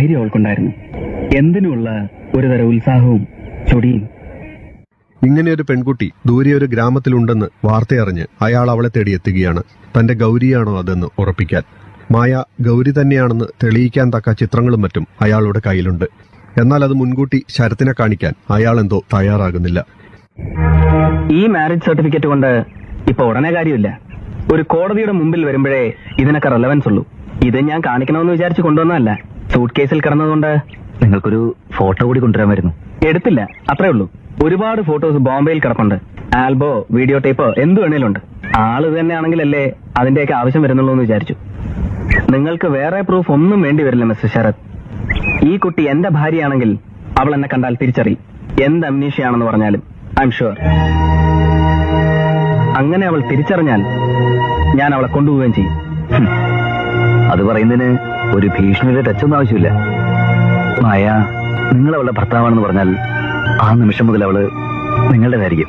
ധൈര്യം അവൾക്കുണ്ടായിരുന്നു എന്തിനുമുള്ള ഒരുതരം ഉത്സാഹവും ചൊടിയും ഇങ്ങനെ ഒരു പെൺകുട്ടി ദൂരെ ഒരു ഗ്രാമത്തിലുണ്ടെന്ന് വാർത്തയറിഞ്ഞ് അയാൾ അവളെ തേടി എത്തുകയാണ് തന്റെ ഗൗരിയാണോ അതെന്ന് ഉറപ്പിക്കാൻ മായ ഗൗരി തന്നെയാണെന്ന് തെളിയിക്കാൻ തക്ക ചിത്രങ്ങളും മറ്റും അയാളുടെ കയ്യിലുണ്ട് എന്നാൽ അത് മുൻകൂട്ടി ശരത്തിനെ കാണിക്കാൻ അയാൾ എന്തോ തയ്യാറാകുന്നില്ല ഈ മാരേജ് സർട്ടിഫിക്കറ്റ് കൊണ്ട് ഇപ്പൊ ഉടനെ കാര്യമില്ല ഒരു കോടതിയുടെ മുമ്പിൽ വരുമ്പോഴേ ഇതിനൊക്കെ റെലവൻസ് ഉള്ളൂ ഇത് ഞാൻ കാണിക്കണമെന്ന് വിചാരിച്ച് കൊണ്ടുവന്നതല്ല സൂട്ട് കേസിൽ കിടന്നതുകൊണ്ട് നിങ്ങൾക്കൊരു ഫോട്ടോ കൂടി കൊണ്ടുവരാമായിരുന്നു എടുത്തില്ല അത്രേ ഉള്ളൂ ഒരുപാട് ഫോട്ടോസ് ബോംബെയിൽ കിടപ്പുണ്ട് ആൽബോ വീഡിയോ ടേപ്പോ എന്ത് വേണേലും ഉണ്ട് ആള് ഇത് തന്നെയാണെങ്കിലല്ലേ അതിന്റെയൊക്കെ ആവശ്യം വരുന്നുള്ളൂ എന്ന് വിചാരിച്ചു നിങ്ങൾക്ക് വേറെ പ്രൂഫ് ഒന്നും വേണ്ടി വരില്ല മിസ്റ്റർ ശരത് ഈ കുട്ടി എന്റെ ഭാര്യയാണെങ്കിൽ അവൾ എന്നെ കണ്ടാൽ തിരിച്ചറിയും എന്ത് അമ്നീഷയാണെന്ന് പറഞ്ഞാലും ഐ എം ഷുവർ അങ്ങനെ അവൾ തിരിച്ചറിഞ്ഞാൽ ഞാൻ അവളെ കൊണ്ടുപോവുകയും ചെയ്യും ഹും. അത് പറയുന്നതിന് ഒരു ഭീഷണിയുടെ ടച്ചൊന്നും ആവശ്യമില്ല മായ നിങ്ങൾ അവളുടെ ഭർത്താവാണെന്ന് പറഞ്ഞാൽ ആ നിമിഷം മുതൽ അവള് നിങ്ങളുടേതായിരിക്കും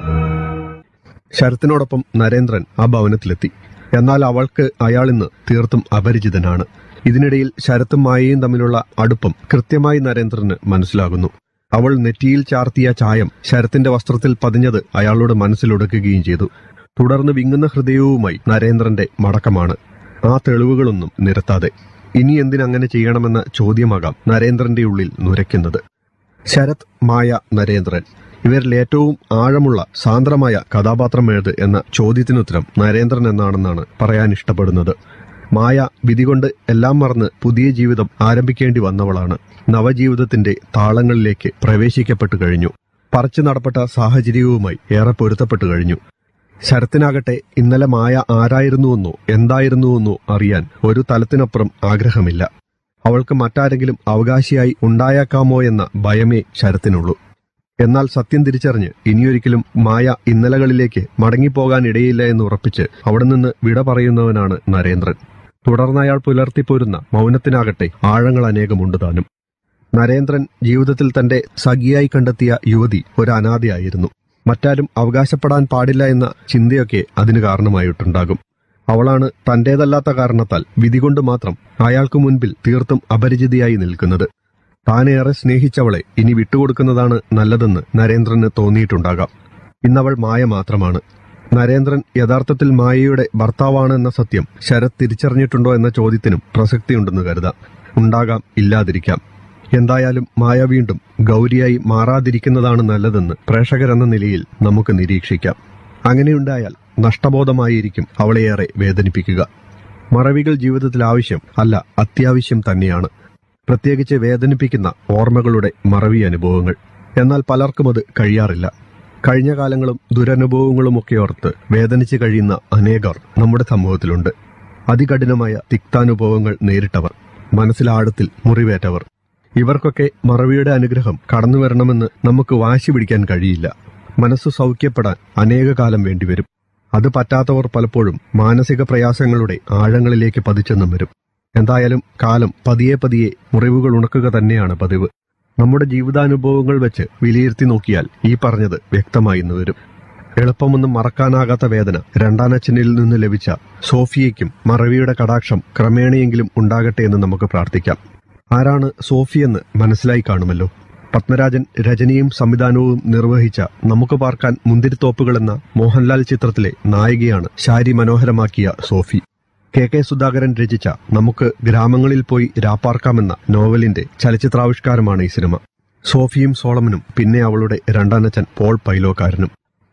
ശരത്തിനോടൊപ്പം നരേന്ദ്രൻ ആ ഭവനത്തിലെത്തി എന്നാൽ അവൾക്ക് അയാൾ ഇന്ന് തീർത്തും അപരിചിതനാണ് ഇതിനിടയിൽ ശരത്തും മായയും തമ്മിലുള്ള അടുപ്പം കൃത്യമായി നരേന്ദ്രന് മനസ്സിലാകുന്നു അവൾ നെറ്റിയിൽ ചാർത്തിയ ചായം ശരത്തിന്റെ വസ്ത്രത്തിൽ പതിഞ്ഞത് അയാളുടെ മനസ്സിലൊടുക്കുകയും ചെയ്തു തുടർന്ന് വിങ്ങുന്ന ഹൃദയവുമായി നരേന്ദ്രന്റെ മടക്കമാണ് ആ തെളിവുകളൊന്നും നിരത്താതെ ഇനി എന്തിനങ്ങനെ ചെയ്യണമെന്ന ചോദ്യമാകാം നരേന്ദ്രന്റെ ഉള്ളിൽ നുരയ്ക്കുന്നത് ശരത് മായ നരേന്ദ്രൻ ഇവരിൽ ഏറ്റവും ആഴമുള്ള സാന്ദ്രമായ കഥാപാത്രം ഏത് എന്ന ചോദ്യത്തിനുത്തരം നരേന്ദ്രൻ എന്നാണെന്നാണ് പറയാൻ ഇഷ്ടപ്പെടുന്നത് മായ വിധി കൊണ്ട് എല്ലാം മറന്ന് പുതിയ ജീവിതം ആരംഭിക്കേണ്ടി വന്നവളാണ് നവജീവിതത്തിന്റെ താളങ്ങളിലേക്ക് പ്രവേശിക്കപ്പെട്ടു കഴിഞ്ഞു പറിച്ചു നടപ്പെട്ട സാഹചര്യവുമായി ഏറെ പൊരുത്തപ്പെട്ടു കഴിഞ്ഞു ശരത്തിനാകട്ടെ ഇന്നലെ മായ ആരായിരുന്നുവെന്നോ എന്തായിരുന്നുവെന്നോ അറിയാൻ ഒരു തലത്തിനപ്പുറം ആഗ്രഹമില്ല അവൾക്ക് മറ്റാരെങ്കിലും അവകാശിയായി ഉണ്ടായേക്കാമോ എന്ന ഭയമേ ശരത്തിനുള്ളൂ എന്നാൽ സത്യം തിരിച്ചറിഞ്ഞ് ഇനിയൊരിക്കലും മായ ഇന്നലകളിലേക്ക് മടങ്ങിപ്പോകാൻ ഇടയില്ല എന്ന് ഉറപ്പിച്ച് അവിടെ നിന്ന് വിട പറയുന്നവനാണ് നരേന്ദ്രൻ തുടർന്ന് അയാൾ പുലർത്തിപ്പോരുന്ന മൗനത്തിനാകട്ടെ ആഴങ്ങൾ അനേകമുണ്ട് താനും നരേന്ദ്രൻ ജീവിതത്തിൽ തന്റെ സഖിയായി കണ്ടെത്തിയ യുവതി ഒരു അനാഥയായിരുന്നു മറ്റാരും അവകാശപ്പെടാൻ പാടില്ല എന്ന ചിന്തയൊക്കെ അതിന് കാരണമായിട്ടുണ്ടാകും അവളാണ് തന്റേതല്ലാത്ത കാരണത്താൽ വിധി കൊണ്ട് മാത്രം അയാൾക്ക് മുൻപിൽ തീർത്തും അപരിചിതയായി നിൽക്കുന്നത് താനേറെ സ്നേഹിച്ചവളെ ഇനി വിട്ടുകൊടുക്കുന്നതാണ് നല്ലതെന്ന് നരേന്ദ്രന് തോന്നിയിട്ടുണ്ടാകാം ഇന്നവൾ മായ മാത്രമാണ് നരേന്ദ്രൻ യഥാർത്ഥത്തിൽ മായയുടെ ഭർത്താവാണെന്ന സത്യം ശരത് തിരിച്ചറിഞ്ഞിട്ടുണ്ടോ എന്ന ചോദ്യത്തിനും പ്രസക്തിയുണ്ടെന്ന് കരുതാം ഉണ്ടാകാം ഇല്ലാതിരിക്കാം എന്തായാലും മായ വീണ്ടും ഗൗരിയായി മാറാതിരിക്കുന്നതാണ് നല്ലതെന്ന് പ്രേക്ഷകരെന്ന നിലയിൽ നമുക്ക് നിരീക്ഷിക്കാം അങ്ങനെയുണ്ടായാൽ നഷ്ടബോധമായിരിക്കും അവളെയേറെ വേദനിപ്പിക്കുക മറവികൾ ജീവിതത്തിൽ ആവശ്യം അല്ല അത്യാവശ്യം തന്നെയാണ് പ്രത്യേകിച്ച് വേദനിപ്പിക്കുന്ന ഓർമ്മകളുടെ മറവി അനുഭവങ്ങൾ എന്നാൽ പലർക്കും അത് കഴിയാറില്ല കഴിഞ്ഞ കാലങ്ങളും ദുരനുഭവങ്ങളുമൊക്കെ ഓർത്ത് വേദനിച്ച് കഴിയുന്ന അനേകർ നമ്മുടെ സമൂഹത്തിലുണ്ട് അതികഠിനമായ തിക്താനുഭവങ്ങൾ നേരിട്ടവർ മനസ്സിലാഴത്തിൽ മുറിവേറ്റവർ ഇവർക്കൊക്കെ മറവിയുടെ അനുഗ്രഹം കടന്നു വരണമെന്ന് നമുക്ക് വാശി പിടിക്കാൻ കഴിയില്ല മനസ്സ് സൗഖ്യപ്പെടാൻ അനേക കാലം വേണ്ടിവരും അത് പറ്റാത്തവർ പലപ്പോഴും മാനസിക പ്രയാസങ്ങളുടെ ആഴങ്ങളിലേക്ക് പതിച്ചെന്നും വരും എന്തായാലും കാലം പതിയെ പതിയെ മുറിവുകൾ ഉണക്കുക തന്നെയാണ് പതിവ് നമ്മുടെ ജീവിതാനുഭവങ്ങൾ വെച്ച് വിലയിരുത്തി നോക്കിയാൽ ഈ പറഞ്ഞത് വ്യക്തമായി ഇന്ന് വരും എളുപ്പമൊന്നും മറക്കാനാകാത്ത വേദന രണ്ടാനച്ഛനിൽ നിന്ന് ലഭിച്ച സോഫിയയ്ക്കും മറവിയുടെ കടാക്ഷം ക്രമേണയെങ്കിലും ഉണ്ടാകട്ടെ എന്ന് നമുക്ക് പ്രാർത്ഥിക്കാം ആരാണ് സോഫിയെന്ന് മനസ്സിലായി കാണുമല്ലോ പത്മരാജൻ രചനയും സംവിധാനവും നിർവഹിച്ച നമുക്ക് പാർക്കാൻ മുന്തിരിത്തോപ്പുകൾ എന്ന മോഹൻലാൽ ചിത്രത്തിലെ നായികയാണ് ശാരി മനോഹരമാക്കിയ സോഫി കെ കെ സുധാകരൻ രചിച്ച നമുക്ക് ഗ്രാമങ്ങളിൽ പോയി രാപ്പാർക്കാമെന്ന നോവലിന്റെ ചലച്ചിത്രാവിഷ്കാരമാണ് ഈ സിനിമ സോഫിയും സോളമനും പിന്നെ അവളുടെ രണ്ടാനച്ഛൻ പോൾ പൈലോക്കാരനും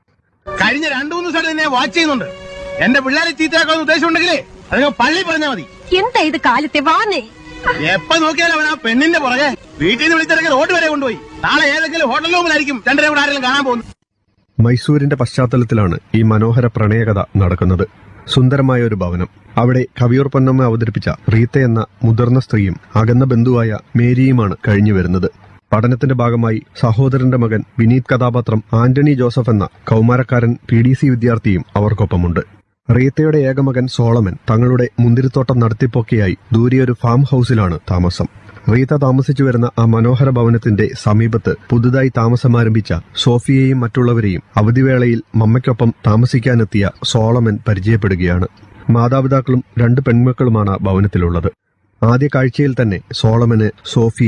കഴിഞ്ഞ രണ്ടു മൂന്ന് ദിവസമായിട്ട് എന്നെ വാച്ച് ചെയ്യുന്നുണ്ട് എന്റെ പിള്ളേരെ ചീത്തയാക്കാൻ ഉദ്ദേശം ഉണ്ടെങ്കിലേ അതിന് പള്ളി പറഞ്ഞാൽ മതി എന്താ ഇത് കാലത്തെ വാന്നേ എപ്പോ നോക്കിയാലും അവൻ ആ പെണ്ണിന്റെ പുറകെ വീട്ടിൽ നിന്ന് വിളിച്ചിറങ്ങി റോഡ് വരെ കൊണ്ടുപോയി നാളെ ഏതെങ്കിലും ഹോട്ടൽ റൂമിലായിരിക്കും രണ്ടര കൂടെ ആരെങ്കിലും കാണാൻ പോകുന്നത് മൈസൂരിന്റെ പശ്ചാത്തലത്തിലാണ് ഈ മനോഹര പ്രണയകഥ നടക്കുന്നത് സുന്ദരമായ ഒരു ഭവനം അവിടെ കവിയൂർ പൊന്നമ്മ അവതരിപ്പിച്ച റീത്ത എന്ന മുതിർന്ന സ്ത്രീയും അകന്ന ബന്ധുവായ മേരിയുമാണ് കഴിഞ്ഞു വരുന്നത് പഠനത്തിന്റെ ഭാഗമായി സഹോദരന്റെ മകൻ വിനീത് കഥാപാത്രം ആന്റണി ജോസഫ് എന്ന കൗമാരക്കാരൻ പി ഡി സി വിദ്യാർത്ഥിയും അവർക്കൊപ്പമുണ്ട് റീത്തയുടെ ഏകമകൻ സോളമൻ തങ്ങളുടെ മുന്തിരിത്തോട്ടം നടത്തിപ്പൊക്കെയായി ദൂരെയൊരു ഫാം ഹൌസിലാണ് താമസം റീത്ത താമസിച്ചു വരുന്ന ആ മനോഹര ഭവനത്തിന്റെ സമീപത്ത് പുതുതായി താമസമാരംഭിച്ച സോഫിയയെയും മറ്റുള്ളവരെയും അവധിവേളയിൽ മമ്മയ്ക്കൊപ്പം താമസിക്കാനെത്തിയ സോളമൻ പരിചയപ്പെടുകയാണ് മാതാപിതാക്കളും രണ്ട് പെൺമക്കളുമാണ് ആ ഭവനത്തിലുള്ളത് ആദ്യ കാഴ്ചയിൽ തന്നെ സോളമന് സോഫി